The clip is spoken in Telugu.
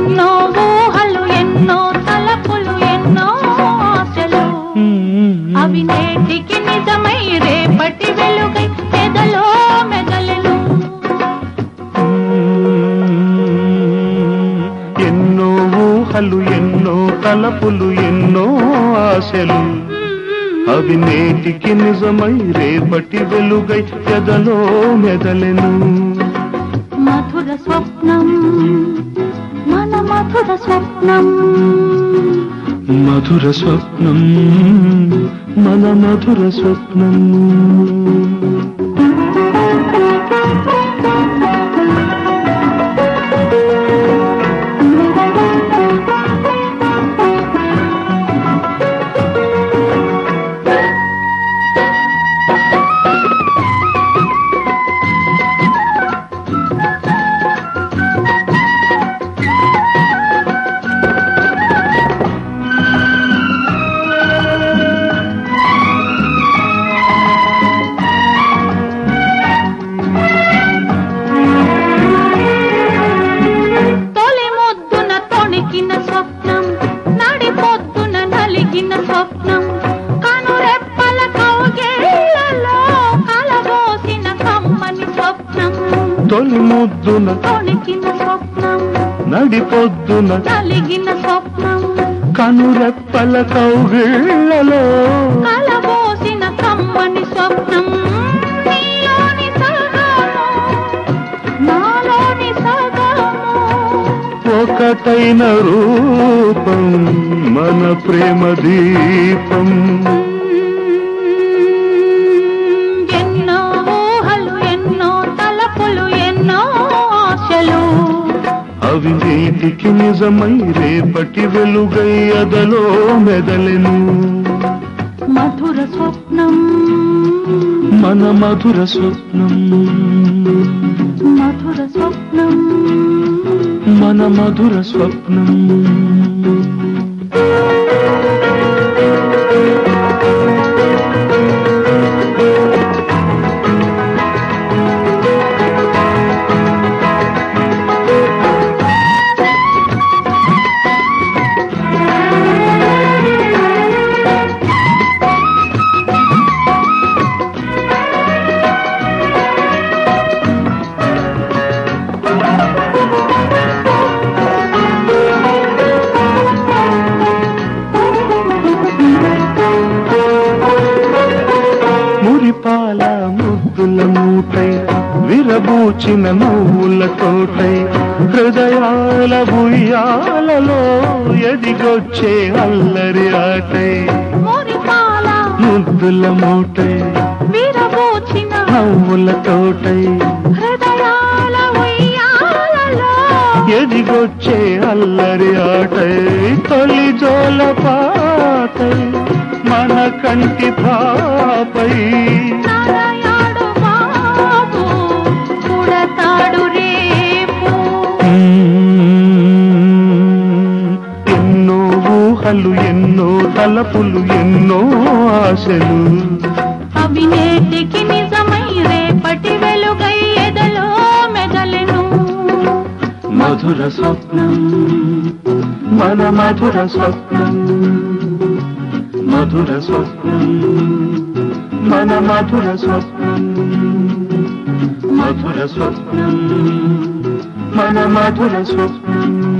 ఎన్నో ఊహలు ఎన్నో తలపులు ఎన్నో ఆశలు అవి నేటికి నిజమై రేపటి వెలుగై పెదలో మెదలెను ఎన్నో ఊహలు ఎన్నో తలపులు ఎన్నో ఆశలు అవి నేటికి నిజమై రేపటి వెలుగై ఎదలో మెదలెను మధుర స్వప్నం మన మధుర స్వప్నం మధుర స్వప్నం మన మధుర స్వప్నం తొలి ముద్దున తొణికిన స్వప్నం నడి పొద్దున నలిగిన స్వప్నం కనురెప్పల కౌగిళ్ళలో కలబోసిన కమ్మని స్వప్నం తొలి ముద్దున తొణికిన స్వప్నం నడిపొద్దున నలిగిన స్వప్నం కనురెప్పల కౌగిళ్ళలో కలబోసిన కమ్మని స్వప్నం నీలోని సగము నాలోని సగము ఒకటైన రూపం మన ప్రేమ దీపం ఎన్నో ఊహలు ఎన్నో తలపులు ఎన్నో ఆశలు అవి నేటికి నిజమై రేపటి వెలుగై అదలో మెదలెను మధుర స్వప్నం మన మధుర స్వప్నం మధుర స్వప్నం మన మధుర స్వప్నం మురిపాల ముద్దుల మూటై విరబూచిన నవ్వుల తోటై హృదయాల ఉయ్యాలలో ఎదిగొచ్చే అల్లరి ఆటై మురిపాల ముద్దుల మూటై విరబోచిన నవ్వుల తోటై హృదయాల ఉయ్యాలలో ఎదిగొచ్చే అల్లరి ఆటై తొలి జోల పాటై మన కంటి పాపై నారాయణుడు బాబు పుడతాడు రేపు ఎన్నో ఊహలు ఎన్నో తలపులు ఎన్నో ఆశలు అవి నేటికి నిజమై రేపటి వెలుగై ఎదలో మెదలెను మధుర స్వప్నం మన మధుర స్వప్నం మధుర స్వప్నం మన మధుర స్వప్నం మధుర స్వప్నం మన మధుర స్వప్నం